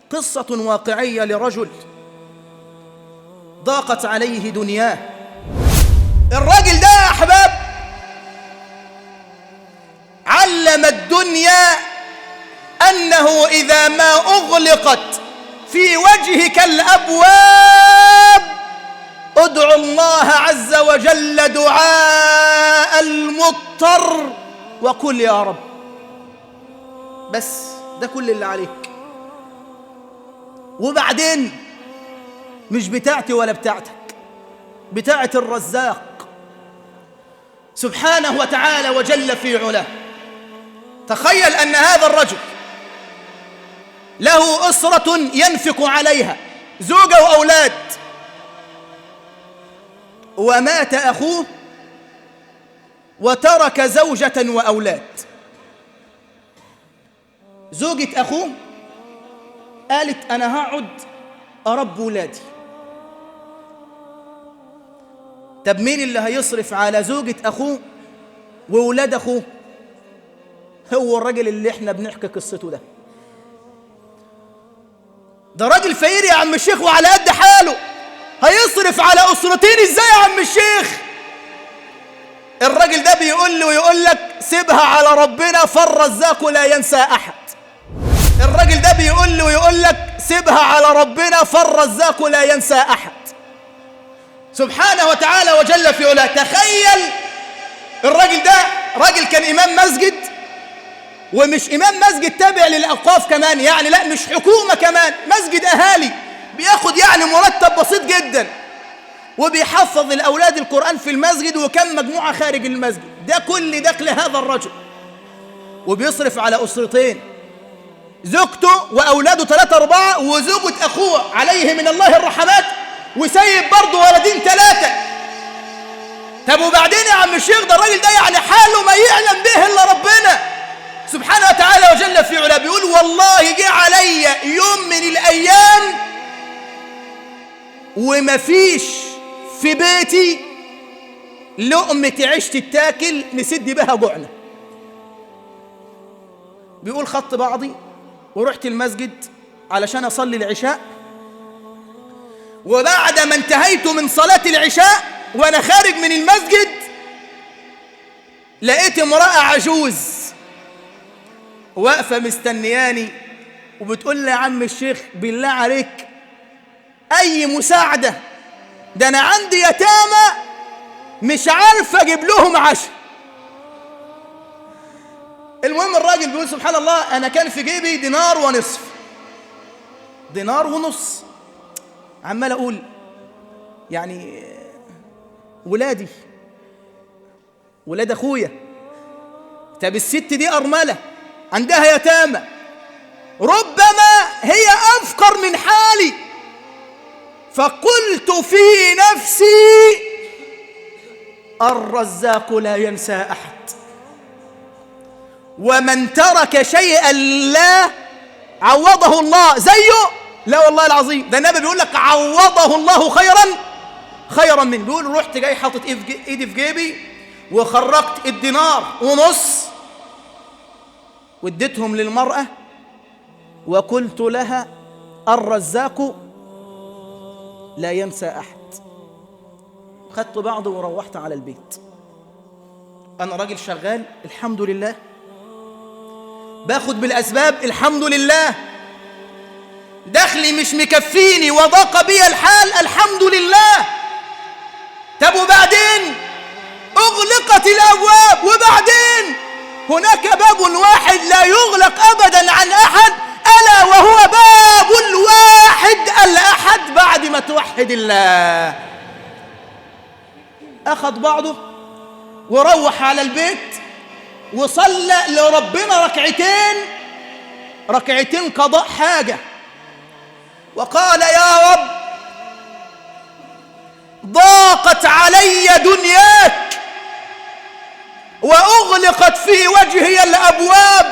قصة واقعية لرجل ضاقت عليه دنياه الراجل ده يا أحباب علم الدنيا أنه إذا ما أغلقت في وجهك الأبواب ادعو الله عز وجل دعاء المضطر وقل يا رب بس ده كل اللي عليك وبعدين مش بتاعتي ولا بتاعتك بتاعة الرزاق سبحانه وتعالى وجل في علاه تخيل أن هذا الرجل له أسرة ينفق عليها زوجة وأولاد ومات أخوه وترك زوجة وأولاد زوجة أخوه قالت أنا هقعد أرب ولادي طب مين اللي هيصرف على زوجة أخوه وولاد أخوه هو الراجل اللي احنا بنحكي قصته ده ده راجل فقير يا عم الشيخ وعلى قد حاله هيصرف على أسرتين ازاي يا عم الشيخ الراجل ده بيقول له ويقول لك سيبها على ربنا فالرزاق لا ينسى أحد الراجل ده بيقول له ويقول لك سيبها على ربنا فالرزاق لا ينسى أحد سبحانه وتعالى وجل في علاه تخيل الراجل ده راجل كان إمام مسجد ومش إمام مسجد تابع للأوقاف كمان يعني لا مش حكومة كمان مسجد أهالي بياخد يعني مرتب بسيط جدا وبيحفظ الأولاد القرآن في المسجد وكم مجموعة خارج المسجد ده كل دخل هذا الرجل وبيصرف على أسرتين زوجته وأولاده ثلاثة أربعة وزوجة أخوه عليه من الله الرحمات وسيب برضه ولدين ثلاثة طب وبعدين يا عم الشيخ ده الراجل ده يعني حاله ما يعلم به إلا ربنا سبحانه وتعالى وجل في علاه بيقول والله جه علي يوم من الأيام وما فيش في بيتي لقمة عيش تتاكل نسد بها جوعنا بيقول خدت بعضي ورحت المسجد علشان أصلي العشاء وبعد ما انتهيت من صلاة العشاء وأنا خارج من المسجد لقيت امرأة عجوز واقفة مستنياني وبتقول لي يا عم الشيخ بالله عليك أي مساعدة ده أنا عندي يتامى مش عارف أجيب لهم عشاء المهم الراجل بيقول سبحان الله أنا كان في جيبي دينار ونصف دينار ونص عمال أقول يعني ولادي ولاد أخويا طب الست دي أرملة عندها يتامى ربما هي أفقر من حالي فقلت في نفسي الرزاق لا ينسى أحد ومن ترك شيئا لا عوضه الله زيه لا والله العظيم ده النبي بيقول لك عوضه الله خيرا خيرا منه بيقول رحت جاي حاطط ايدي في جيبي وخرجت الدينار ونص واديتهم للمرأة وقلت لها الرزاق لا ينسى أحد خدت بعض وروحت على البيت أنا راجل شغال الحمد لله باخد بالأسباب الحمد لله دخلي مش مكفيني وضاق بي الحال الحمد لله طب وبعدين أغلقت الأبواب وبعدين هناك باب واحد لا يغلق أبدا عن أحد ألا وهو باب الواحد الأحد بعد ما توحد الله أخذ بعضه وروح على البيت وصلى لربنا ركعتين ركعتين قضاء حاجة وقال يا رب ضاقت علي دنياك وأغلقت في وجهي الأبواب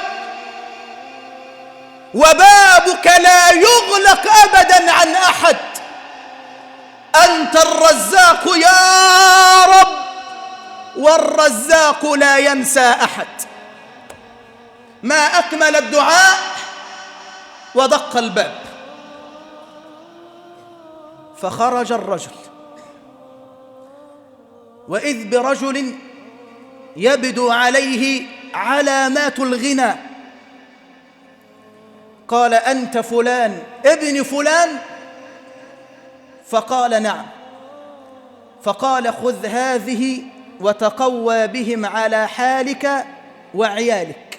وبابك لا يغلق أبدا عن أحد أنت الرزاق يا رب والرزاق لا ينسى أحد ما أكمل الدعاء ودق الباب فخرج الرجل وإذ برجل يبدو عليه علامات الغنى قال أنت فلان ابن فلان فقال نعم فقال خذ هذه وتقوى بهم على حالك وعيالك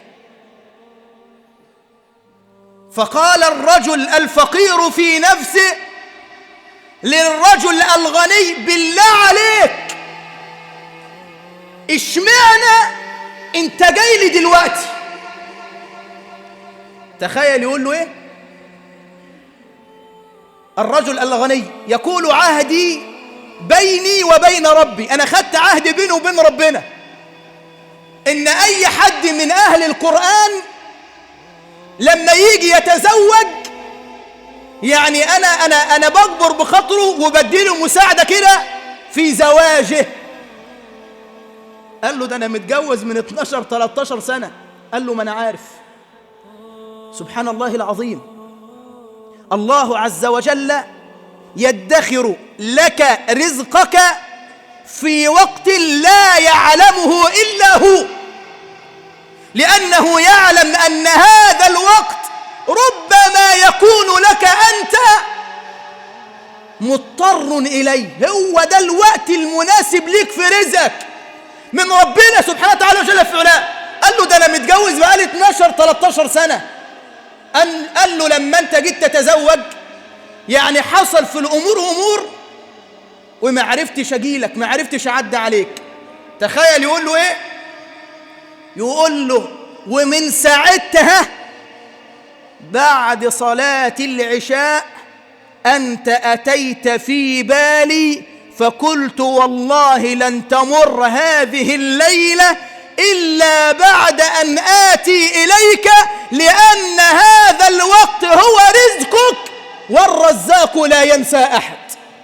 فقال الرجل الفقير في نفسه للرجل الغني بالله عليك اشمعنى انت جاي لي دلوقتي تخيل يقول له ايه الرجل الغني يقول عهدي بيني وبين ربي انا خدت عهد بيني وبين ربنا ان اي حد من اهل القرآن لما يجي يتزوج يعني انا انا انا بكبر بخاطره وبديله مساعده كده في زواجه قال له ده انا متجوز من 12 13 سنه قال له ما انا عارف سبحان الله العظيم الله عز وجل يدخر لك رزقك في وقت لا يعلمه الا هو لانه يعلم ان هذا الوقت ربما يكون لك انت مضطر اليه هو ده الوقت المناسب ليك في رزقك من ربنا سبحانه وتعالى جل في علاه قال له ده انا متجوز بقالي 12 13 سنه أن قال له لما انت جيت تتزوج يعني حصل في الامور امور وما عرفتش اجيلك ما عرفتش اعدي عليك تخيل يقول له ايه يقول له ومن ساعتها بعد صلاة العشاء أنت أتيت في بالي فقلت والله لن تمر هذه الليلة إلا بعد أن آتي إليك لأن هذا الوقت هو رزقك والرزاق لا ينسى أحد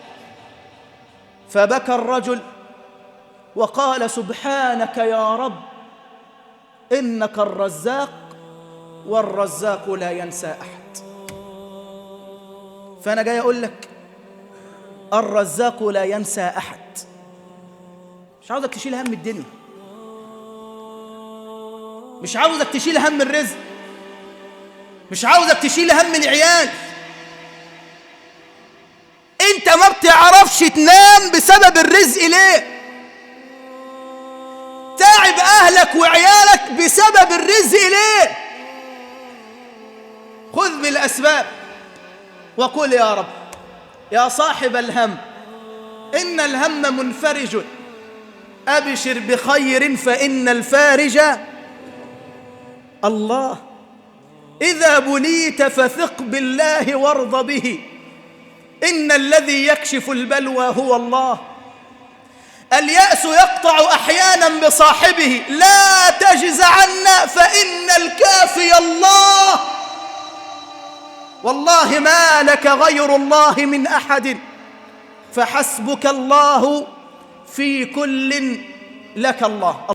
فبكى الرجل وقال سبحانك يا رب إنك الرزاق والرزاق لا ينسى أحد فأنا جاي أقول لك الرزاق لا ينسى أحد مش عاوزك تشيل هم الدنيا مش عاوزك تشيل هم الرزق مش عاوزك تشيل هم العيال انت ما بتعرفش تنام بسبب الرزق ليه تعب اهلك وعيالك بسبب الرزق ليه خذ بالاسباب وقل يا رب يا صاحب الهم ان الهم منفرج ابشر بخير فان الفارج الله اذا بليت فثق بالله وارض به ان الذي يكشف البلوى هو الله الياس يقطع احيانا بصاحبه لا تجزعن فان الكافي الله والله ما لك غير الله من احد فحسبك الله في كل لك الله